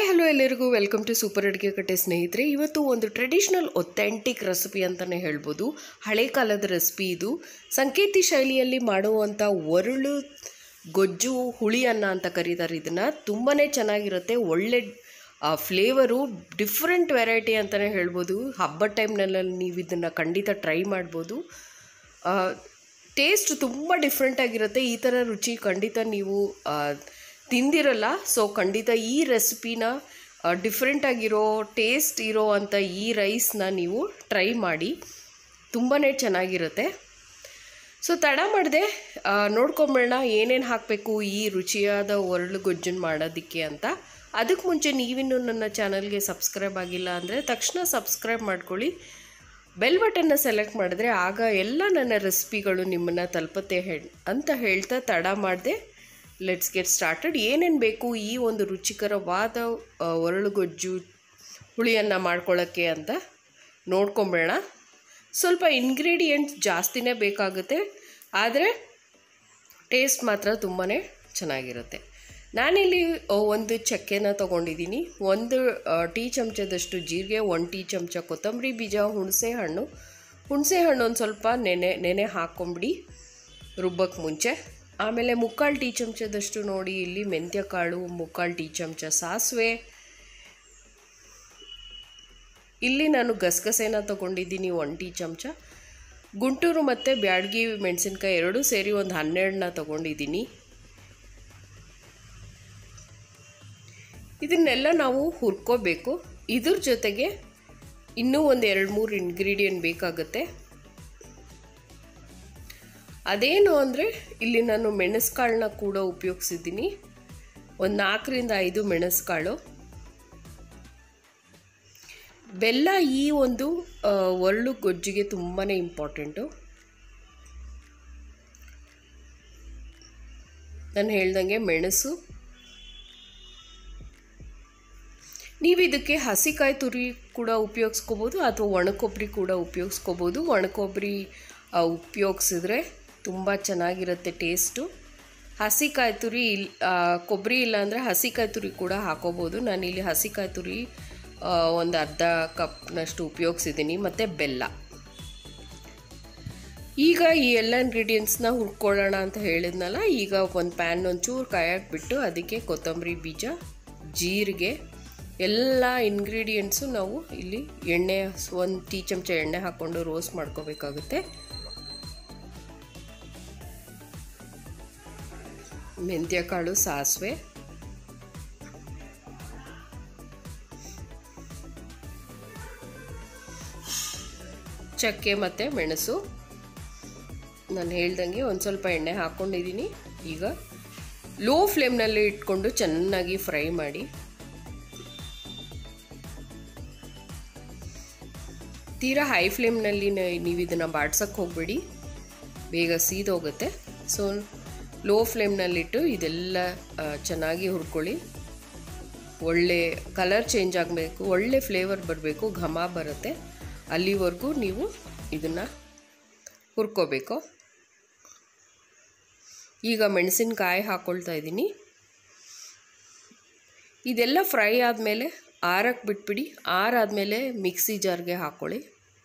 hi hello ಎಲ್ಲರಿಗೂ welcome to super ಅಡುಗೆ ಕಟ್ಟೆ ಸ್ನೇಹಿತರೆ ಇವತ್ತು ಒಂದು ಟ್ರೆಡಿಷ್ನಲ್ ಒಥೆಂಟಿಕ್ ರೆಸಿಪಿ ಅಂತಲೇ ಹೇಳ್ಬೋದು ಹಳೆ ಕಾಲದ ರೆಸಿಪಿ ಇದು ಸಂಕೇತಿ ಶೈಲಿಯಲ್ಲಿ ಮಾಡುವಂಥ ಒರಳು ಗೊಜ್ಜು ಹುಳಿ ಅನ್ನ ಅಂತ ಕರೀತಾರೆ ಇದನ್ನು ತುಂಬಾ ಚೆನ್ನಾಗಿರುತ್ತೆ ಒಳ್ಳೆ ಫ್ಲೇವರು ಡಿಫ್ರೆಂಟ್ ವೆರೈಟಿ ಅಂತಲೇ ಹೇಳ್ಬೋದು ಹಬ್ಬದ ಟೈಮ್ನಲ್ಲಿ ನೀವು ಇದನ್ನು ಖಂಡಿತ ಟ್ರೈ ಮಾಡ್ಬೋದು ಟೇಸ್ಟ್ ತುಂಬ ಡಿಫ್ರೆಂಟ್ ಆಗಿರುತ್ತೆ ಈ ಥರ ರುಚಿ ಖಂಡಿತ ನೀವು ಆ, ತಿಂದಿರಲ್ಲ ಸೊ ಖಂಡಿತ ಈ ರೆಸಿಪಿನ ಡಿಫ್ರೆಂಟ್ ಆಗಿರೋ ಟೇಸ್ಟ್ ಇರೋ ಅಂಥ ಈ ರೈಸ್ನ ನೀವು ಟ್ರೈ ಮಾಡಿ ತುಂಬಾ ಚೆನ್ನಾಗಿರುತ್ತೆ ಸೊ ತಡ ಮಾಡಿದೆ ನೋಡ್ಕೊಂಬೇಡ ಏನೇನು ಹಾಕಬೇಕು ಈ ರುಚಿಯಾದ ಒರಳು ಗೊಜ್ಜನ್ನು ಮಾಡೋದಕ್ಕೆ ಅಂತ ಅದಕ್ಕೆ ಮುಂಚೆ ನೀವಿನ್ನೂ ನನ್ನ ಚಾನಲ್ಗೆ ಸಬ್ಸ್ಕ್ರೈಬ್ ಆಗಿಲ್ಲ ಅಂದರೆ ತಕ್ಷಣ ಸಬ್ಸ್ಕ್ರೈಬ್ ಮಾಡ್ಕೊಳ್ಳಿ ಬೆಲ್ ಬಟನ್ನ ಸೆಲೆಕ್ಟ್ ಮಾಡಿದ್ರೆ ಆಗ ಎಲ್ಲ ನನ್ನ ರೆಸಿಪಿಗಳು ನಿಮ್ಮನ್ನು ತಲುಪುತ್ತೆ ಹೇ ಅಂತ ಹೇಳ್ತಾ ತಡ ಮಾಡಿದೆ ಲೆಟ್ಸ್ ಗೆಟ್ ಸ್ಟಾರ್ಟೆಡ್ ಏನೇನು ಬೇಕು ಈ ಒಂದು ರುಚಿಕರವಾದ ಆ, ಒರಳು ಗೊಜ್ಜು ಹುಳಿಯನ್ನು ಮಾಡ್ಕೊಳ್ಳೋಕ್ಕೆ ಅಂತ ನೋಡ್ಕೊಂಬೇಡ ಸ್ವಲ್ಪ ಇಂಗ್ರೀಡಿಯೆಂಟ್ಸ್ ಜಾಸ್ತಿನೇ ಬೇಕಾಗುತ್ತೆ ಆದರೆ ಟೇಸ್ಟ್ ಮಾತ್ರ ತುಂಬಾ ಚೆನ್ನಾಗಿರುತ್ತೆ ನಾನಿಲ್ಲಿ ಆ, ಒಂದು ಚಕ್ಕೆನ ತೊಗೊಂಡಿದ್ದೀನಿ ಒಂದು ಆ, ಟೀ ಚಮಚದಷ್ಟು ಜೀರಿಗೆ ಒಂದು ಟೀ ಚಮಚ ಕೊತ್ತಂಬರಿ ಬೀಜ ಹುಣಸೆ ಹಣ್ಣು ಹುಣಸೆ ಹಣ್ಣು ಒಂದು ಸ್ವಲ್ಪ ನೆನೆ ನೆನೆ ಹಾಕ್ಕೊಂಬಿಡಿ ರುಬ್ಬಕ್ಕೆ ಮುಂಚೆ ಆಮೇಲೆ ಮುಕ್ಕಾಲು ಟೀ ಚಮಚದಷ್ಟು ನೋಡಿ ಇಲ್ಲಿ ಮೆಂತ್ಯ ಕಾಳು ಮುಕ್ಕಾಲು ಟೀ ಚಮಚ ಸಾಸಿವೆ ಇಲ್ಲಿ ನಾನು ಗಸಗಸೆನ ತೊಗೊಂಡಿದ್ದೀನಿ ಒಂದು ಟೀ ಚಮಚ ಗುಂಟೂರು ಮತ್ತು ಬ್ಯಾಡಗಿ ಮೆಣಸಿನ್ಕಾಯಿ ಎರಡೂ ಸೇರಿ ಒಂದು ಹನ್ನೆರಡನ್ನ ತೊಗೊಂಡಿದ್ದೀನಿ ಇದನ್ನೆಲ್ಲ ನಾವು ಹುರ್ಕೋಬೇಕು ಇದ್ರ ಜೊತೆಗೆ ಇನ್ನೂ ಒಂದು ಎರಡು ಮೂರು ಇಂಗ್ರೀಡಿಯೆಂಟ್ ಬೇಕಾಗುತ್ತೆ ಅದೇನು ಅಂದರೆ ಇಲ್ಲಿ ನಾನು ಮೆಣಸುಕಾಳನ್ನ ಕೂಡ ಉಪಯೋಗಿಸಿದ್ದೀನಿ ಒಂದು ನಾಲ್ಕರಿಂದ ಐದು ಮೆಣಸುಕಾಳು ಬೆಲ್ಲ ಈ ಒಂದು ಆ, ಒರಳು ಗೊಜ್ಜಿಗೆ ತುಂಬಾ ಇಂಪಾರ್ಟೆಂಟು ನಾನು ಹೇಳ್ದಂಗೆ ಮೆಣಸು ನೀವು ಇದಕ್ಕೆ ಹಸಿಕಾಯಿ ತುರಿ ಕೂಡ ಉಪಯೋಗಿಸ್ಕೋಬೋದು ಅಥವಾ ಒಣಕೊಬ್ಬರಿ ಕೂಡ ಉಪಯೋಗಿಸ್ಕೋಬೋದು ಒಣಕೊಬ್ಬರಿ ಉಪಯೋಗಿಸಿದ್ರೆ ತುಂಬ ಚೆನ್ನಾಗಿರುತ್ತೆ ಟೇಸ್ಟು ಹಸಿಕಾಯಿ ತುರಿ ಇಲ್ ಆ, ಕೊಬ್ಬರಿ ಇಲ್ಲ ಅಂದರೆ ಹಸಿಕಾಯಿ ತುರಿ ಕೂಡ ಹಾಕೋಬೋದು ನಾನಿಲ್ಲಿ ಹಸಿಕಾಯಿ ತುರಿ ಆ, ಒಂದು ಅರ್ಧ ಕಪ್ನಷ್ಟು ಉಪಯೋಗಿಸಿದ್ದೀನಿ ಮತ್ತು ಬೆಲ್ಲ ಈಗ ಈ ಎಲ್ಲ ಇಂಗ್ರೀಡಿಯೆಂಟ್ಸ್ನ ಹುರ್ಕೊಳ್ಳೋಣ ಅಂತ ಹೇಳಿದ್ನಲ್ಲ ಈಗ ಒಂದು ಪ್ಯಾನ್ ಒಂಚೂರು ಕಾಯಾಕ್ಬಿಟ್ಟು ಅದಕ್ಕೆ ಕೊತ್ತಂಬರಿ ಬೀಜ ಜೀರಿಗೆ ಎಲ್ಲ ಇಂಗ್ರೀಡಿಯೆಂಟ್ಸು ನಾವು ಇಲ್ಲಿ ಎಣ್ಣೆ ಒಂದು ಟೀ ಚಮಚ ಎಣ್ಣೆ ಹಾಕ್ಕೊಂಡು ರೋಸ್ಟ್ ಮಾಡ್ಕೋಬೇಕಾಗುತ್ತೆ ಮೆಂತ್ಯ ಕಾಳು ಸಾಸಿವೆ ಚಕ್ಕೆ ಮತ್ತು ಮೆಣಸು ನಾನು ಹೇಳ್ದಂಗೆ ಒಂದು ಸ್ವಲ್ಪ ಎಣ್ಣೆ ಹಾಕ್ಕೊಂಡಿದ್ದೀನಿ ಈಗ ಲೋ ಫ್ಲೇಮ್ನಲ್ಲಿ ಇಟ್ಕೊಂಡು ಚೆನ್ನಾಗಿ ಫ್ರೈ ಮಾಡಿ ತೀರಾ ಹೈ ಫ್ಲೇಮ್ನಲ್ಲಿ ನೀವು ಇದನ್ನು ಬಾಡ್ಸೋಕ್ಕೆ ಹೋಗಬೇಡಿ ಬೇಗ ಸೀದೋಗುತ್ತೆ ಸೊ ಲೋ ಫ್ಲೇಮ್ನಲ್ಲಿಟ್ಟು ಇದೆಲ್ಲ ಆ, ಚೆನ್ನಾಗಿ ಹುರ್ಕೊಳ್ಳಿ ಒಳ್ಳೆ ಕಲರ್ ಚೇಂಜ್ ಆಗಬೇಕು ಒಳ್ಳೆ ಫ್ಲೇವರ್ ಬರಬೇಕು ಘಮ ಬರುತ್ತೆ ಅಲ್ಲಿವರೆಗೂ ನೀವು ಇದನ್ನು ಹುರ್ಕೋಬೇಕು ಈಗ ಮೆಣಸಿನ್ಕಾಯಿ ಹಾಕ್ಕೊಳ್ತಾ ಇದ್ದೀನಿ ಇದೆಲ್ಲ ಫ್ರೈ ಆದಮೇಲೆ ಆರಕ್ಕೆ ಬಿಟ್ಬಿಡಿ ಆರಾದಮೇಲೆ ಮಿಕ್ಸಿ ಜಾರ್ಗೆ ಹಾಕ್ಕೊಳ್ಳಿ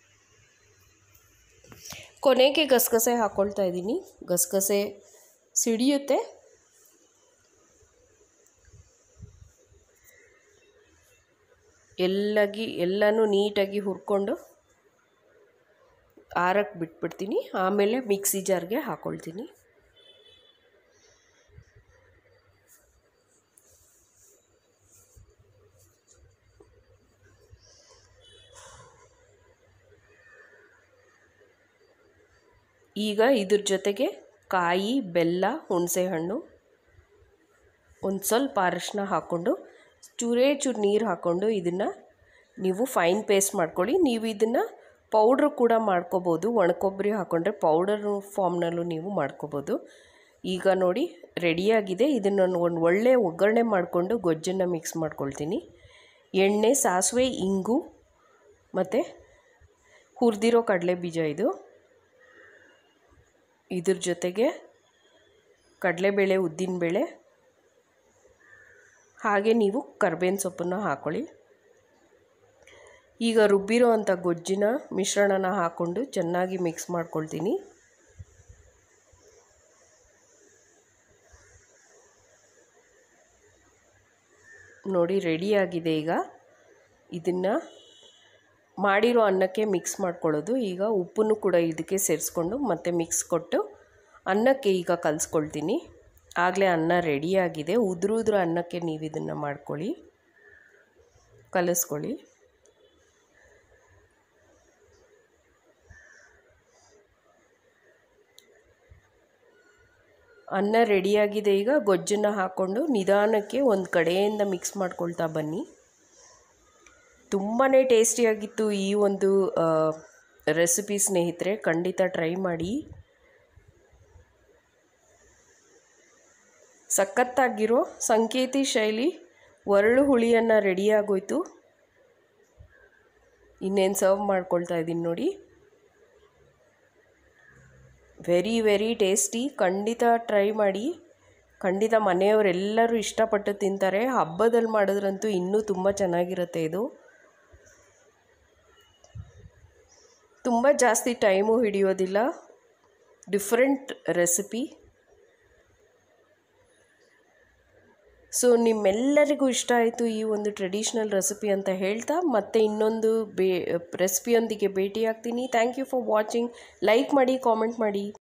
ಕೊನೆಗೆ ಗಸಗಸೆ ಹಾಕ್ಕೊಳ್ತಾ ಇದ್ದೀನಿ ಗಸಗಸೆ ಸಿಡಿಯುತ್ತೆ ಎಲ್ಲಗಿ ಎಲ್ಲನೂ ನೀಟಾಗಿ ಹುರ್ಕೊಂಡು ಆರಕ್ಕೆ ಬಿಟ್ಬಿಡ್ತೀನಿ ಆಮೇಲೆ ಮಿಕ್ಸಿ ಜಾರ್ಗೆ ಹಾಕ್ಕೊಳ್ತೀನಿ ಈಗ ಇದ್ರ ಜೊತೆಗೆ ಕಾಯಿ ಬೆಲ್ಲ ಹುಣಸೆ ಹಣ್ಣು ಒಂದು ಸ್ವಲ್ಪ ಅರಶಿನ ಹಾಕ್ಕೊಂಡು ಚೂರೇ ಚೂರು ನೀರು ಹಾಕ್ಕೊಂಡು ಇದನ್ನು ನೀವು ಫೈನ್ ಪೇಸ್ಟ್ ಮಾಡ್ಕೊಳ್ಳಿ ನೀವು ಇದನ್ನು ಪೌಡ್ರ್ ಕೂಡ ಮಾಡ್ಕೋಬೋದು ಒಣಕೊಬ್ಬರಿ ಹಾಕ್ಕೊಂಡ್ರೆ ಪೌಡರ್ ಫಾರ್ಮ್ನಲ್ಲೂ ನೀವು ಮಾಡ್ಕೋಬೋದು ಈಗ ನೋಡಿ ರೆಡಿಯಾಗಿದೆ ಇದನ್ನು ಒಂದು ಒಳ್ಳೆ ಒಗ್ಗರಣೆ ಮಾಡಿಕೊಂಡು ಗೊಜ್ಜನ್ನು ಮಿಕ್ಸ್ ಮಾಡ್ಕೊಳ್ತೀನಿ ಎಣ್ಣೆ ಸಾಸಿವೆ ಇಂಗು ಮತ್ತು ಹುರಿದಿರೋ ಕಡಲೆ ಬೀಜ ಇದು ಇದ್ರ ಜೊತೆಗೆ ಕಡಲೆಬೇಳೆ ಉದ್ದಿನಬೇಳೆ ಹಾಗೆ ನೀವು ಕರ್ಬೇವಿನ ಸೊಪ್ಪನ್ನು ಹಾಕ್ಕೊಳ್ಳಿ ಈಗ ರುಬ್ಬಿರೋ ಅಂಥ ಗೊಜ್ಜಿನ ಮಿಶ್ರಣನ ಹಾಕ್ಕೊಂಡು ಚೆನ್ನಾಗಿ ಮಿಕ್ಸ್ ಮಾಡ್ಕೊಳ್ತೀನಿ ನೋಡಿ ರೆಡಿಯಾಗಿದೆ ಈಗ ಇದನ್ನು ಮಾಡಿರೋ ಅನ್ನಕ್ಕೆ ಮಿಕ್ಸ್ ಮಾಡ್ಕೊಳ್ಳೋದು ಈಗ ಉಪ್ಪನ್ನು ಕೂಡ ಇದಕ್ಕೆ ಸೇರಿಸ್ಕೊಂಡು ಮತ್ತೆ ಮಿಕ್ಸ್ ಕೊಟ್ಟು ಅನ್ನಕ್ಕೆ ಈಗ ಕಲಿಸ್ಕೊಳ್ತೀನಿ ಆಗಲೇ ಅನ್ನ ರೆಡಿಯಾಗಿದೆ ಉದುರು ಉದುರು ಅನ್ನಕ್ಕೆ ನೀವು ಇದನ್ನು ಮಾಡ್ಕೊಳ್ಳಿ ಕಲಿಸ್ಕೊಳ್ಳಿ ಅನ್ನ ರೆಡಿಯಾಗಿದೆ ಈಗ ಗೊಜ್ಜನ್ನು ಹಾಕ್ಕೊಂಡು ನಿಧಾನಕ್ಕೆ ಒಂದು ಕಡೆಯಿಂದ ಮಿಕ್ಸ್ ಮಾಡ್ಕೊಳ್ತಾ ಬನ್ನಿ ತುಂಬಾ ಟೇಸ್ಟಿಯಾಗಿತ್ತು ಈ ಒಂದು ರೆಸಿಪಿ ಸ್ನೇಹಿತರೆ ಖಂಡಿತ ಟ್ರೈ ಮಾಡಿ ಸಖತ್ತಾಗಿರೋ ಸಂಕೇತಿ ಶೈಲಿ ಒರಳು ಹುಳಿಯನ್ನು ರೆಡಿಯಾಗೋಯ್ತು ಇನ್ನೇನು ಸರ್ವ್ ಮಾಡ್ಕೊಳ್ತಾ ಇದ್ದೀನಿ ನೋಡಿ ವೆರಿ ವೆರಿ ಟೇಸ್ಟಿ ಖಂಡಿತ ಟ್ರೈ ಮಾಡಿ ಖಂಡಿತ ಮನೆಯವರೆಲ್ಲರೂ ಇಷ್ಟಪಟ್ಟು ತಿಂತಾರೆ ಹಬ್ಬದಲ್ಲಿ ಮಾಡಿದ್ರಂತೂ ಇನ್ನೂ ತುಂಬ ಚೆನ್ನಾಗಿರುತ್ತೆ ಇದು ತುಂಬ ಜಾಸ್ತಿ ಟೈಮು ಹಿಡಿಯೋದಿಲ್ಲ ಡಿಫ್ರೆಂಟ್ ರೆಸಿಪಿ ಸೊ ನಿಮ್ಮೆಲ್ಲರಿಗೂ ಇಷ್ಟ ಆಯಿತು ಈ ಒಂದು ಟ್ರೆಡಿಷ್ನಲ್ ರೆಸಿಪಿ ಅಂತ ಹೇಳ್ತಾ ಮತ್ತೆ ಇನ್ನೊಂದು ಬೇ ರೆಸಿಪಿಯೊಂದಿಗೆ ಭೇಟಿಯಾಗ್ತೀನಿ thank you for watching like ಮಾಡಿ ಕಾಮೆಂಟ್ ಮಾಡಿ